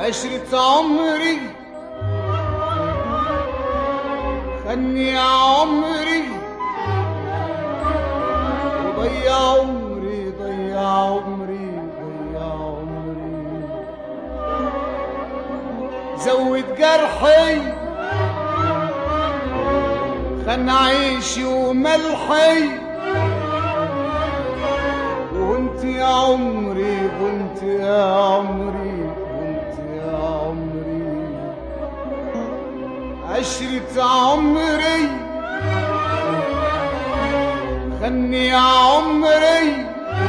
عشرة عمري خني يا عمري وضيع عمري ضيع عمري ضيع عمري زود جرحي خن عيشي وملحي وانت يا عمري وانت يا عمري وانت يا عمري عشرة عمري خني يا عمري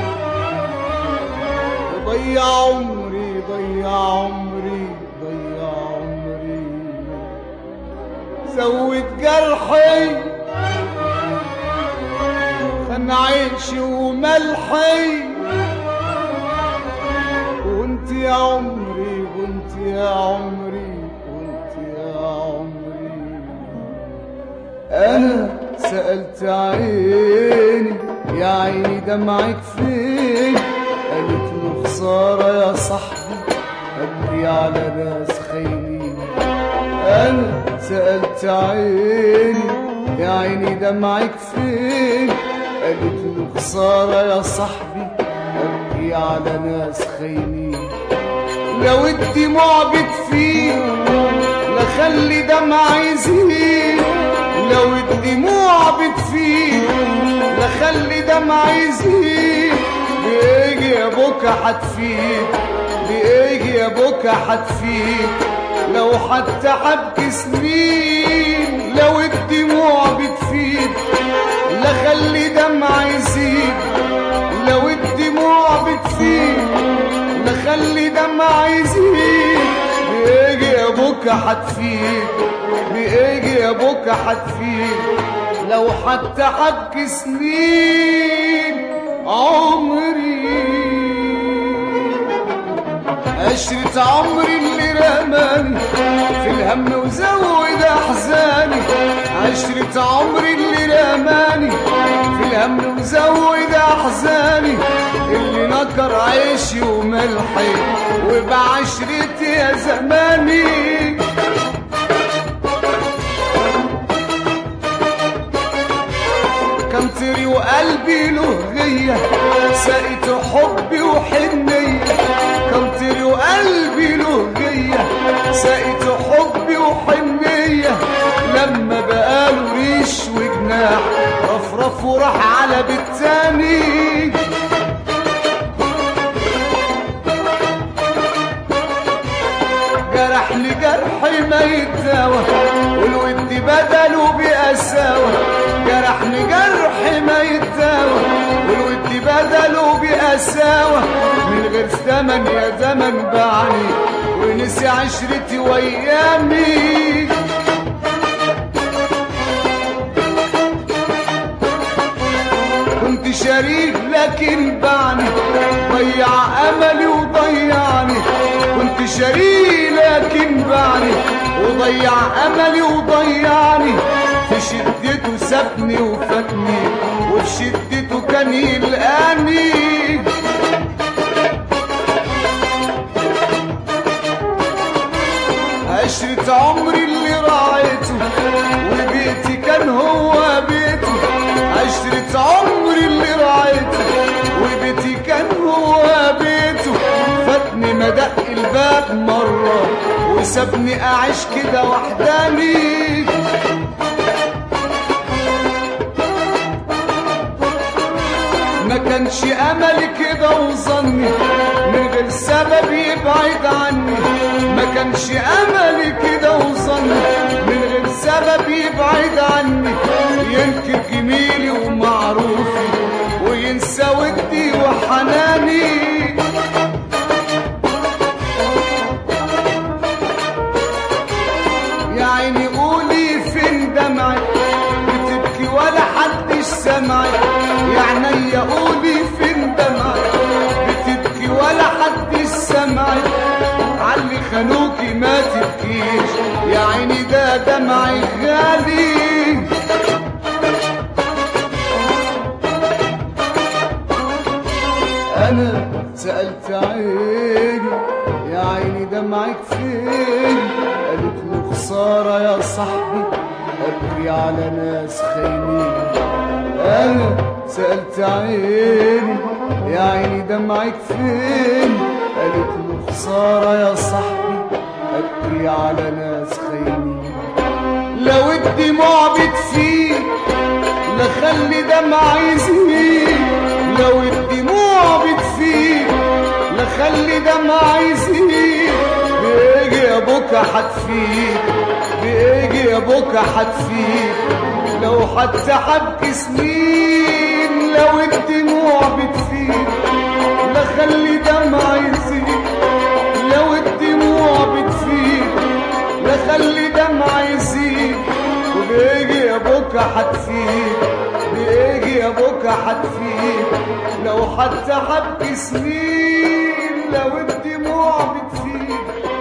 وضيع عمري ضيع عمري ضيع عمري زود جرحي خن عيشي وملحي وانت يا عمري وانت يا عمري وانت يا عمري انا سألت عيني يا عيني دمعك فين قالت له خسارة يا صاحبي قلبي على ناس خاينين انا سألت عيني يا عيني دمعك فين قالت له خسارة يا صاحبي أبكي على ناس خاينين لو الدموع بتفيد لخلي دمع يزيد لو الدموع بتفيد لخلي دمع يزيد بيجي يا بكا حتفيد بيجي يا بكا حتفيد لو حتى حبك سنين لو الدموع بتفيد لخلي دمع يزيد لو الدموع بتفيد لخلي دمع يزيد بيجي يا بكا حتفيد بيجي يا بكا حتفيد لو حتى حبك سنين عمري عشرة عمري اللي رماني في الهم وزود أحزاني عشرة عمري اللي رماني في الهم وزود أحزاني اللي نكر عيشي وملحي وبعشرتي يا زماني كم تري وقلبي له غية سقيت حبي وحنية كم تري وقلبي له غية سقيت حبي وحنية لما بقاله ريش وجناح رفرف وراح على بيت تاني جرح لجرحي ما يتداوى والود بدله بقساوة جرحني جرحي ما يتداوى والود بدله بقساوة من غير ثمن يا زمن باعني ونسي عشرتي وايامي كنت شريك لكن باعني ضيع املي وضيعني كنت شريك لكن باعني وضيع املي وضيعني في شدته سابني وفاتني وفي شدته كان يلقاني عشرة عمري اللي راعيته وبيتي كان هو بيته عشرة عمري اللي راعيته وبيتي كان هو بيته فاتني مدق الباب مرة وسابني أعيش كده وحداني ما كانش أملي كده وظني من غير سبب يبعد عني ما كانش أملي كده وظني من غير سبب يبعد عني ينكر جميلي ومعروفي وينسى ودي وحناني يا عيني قولي فين دمعك بتبكي ولا حدش سمعك يا عينيا قولي فين دمعك بتبكي ولا حدش سمعك علي خانوكي ما تبكيش يا عيني ده دمعي غالي انا سألت سألت عيني يا عيني دمعك فين قالت له خسارة يا صاحبي أبكي على ناس خاينين أنا سألت عيني يا عيني دمعك فين قالت له خسارة يا صاحبي أبكي على ناس خاينين لو الدموع بتسيل لخلي دمعي يزيد لو الدموع بتسيل لخلي دمعي يزيد بيجي يا بكا حتفيد بيجي يا بكا حتفيد لو حتى حبكي سنين لو الدموع بتفيد لخلي دمعي يزيد لو الدموع بتفيد لخلي دمعي يزيد وبيجي يا بكا حتفيد بيجي يا بكا حتفيد لو حتى حبكي سنين لو الدموع بتفيد